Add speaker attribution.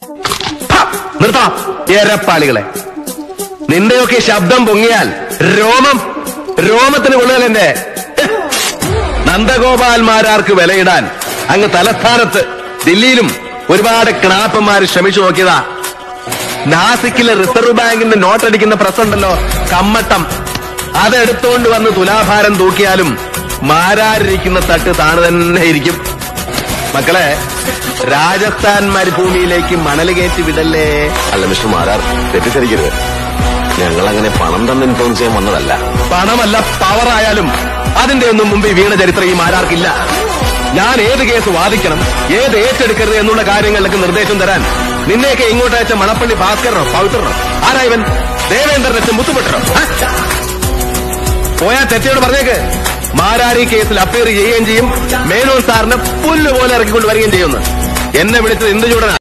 Speaker 1: ഹ, നിർത്താം എരപ്പാളികളെ നിന്റെയൊക്കെ ശബ്ദം പൊങ്ങിയാൽ രോമം രോമത്തിന് കൊള്ളുകയല്ല എന്റെ നന്ദഗോപാൽമാരാർക്ക് വിലയിടാൻ അങ്ങ് തലസ്ഥാനത്ത് ദില്ലിയിലും ഒരുപാട് ക്ണാപ്പന്മാർ ശ്രമിച്ചു നോക്കിയതാ നാസിക്കിലെ റിസർവ് ബാങ്കിന്റെ നോട്ടടിക്കുന്ന പ്രസ് ഉണ്ടല്ലോ കമ്മട്ടം അതെടുത്തോണ്ട് വന്ന് തുലാഭാരം തൂക്കിയാലും മാരാരിരിക്കുന്ന തട്ട് താണ് തന്നെ ഇരിക്കും മക്കളെ രാജസ്ഥാൻ മരുഭൂമിയിലേക്ക് മണൽ കയറ്റി വിടല്ലേ
Speaker 2: അല്ല മിസ്റ്റർ മാരാർ തെറ്റിദ്ധരിക്കരുത് ഞങ്ങൾ അങ്ങനെ പണം തന്നെ ഇൻഫോം ചെയ്യാൻ വന്നതല്ല
Speaker 1: പണമല്ല പവറായാലും അതിന്റെ ഒന്നും മുമ്പ് ഈ വീണ ചരിത്രം ഈ മാരാർക്കില്ല ഞാൻ ഏത് കേസ് വാദിക്കണം ഏത് ഏറ്റെടുക്കരുത് എന്നുള്ള കാര്യങ്ങളിലേക്ക് നിർദ്ദേശം തരാൻ നിന്നെയൊക്കെ ഇങ്ങോട്ട് അയച്ച മണപ്പള്ളി ഭാസ്കരനോ പവിത്രനോ ആരാ ഇവൻ ദേവേന്ദ്രനോ മുത്തുപെട്ടനോ ആ? പോയാ തെറ്റയോട് പറഞ്ഞേക്ക് മാരാരി കേസിൽ അപ്പയർ ചെയ്യുകയും ചെയ്യും മേനോൻ സാറിനെ പുല്ല് പോലെ ഇറക്കിക്കൊണ്ട് വരികയും ചെയ്യുന്നു എന്നെ വിളിച്ചത് എന്ത് ചൂടനാ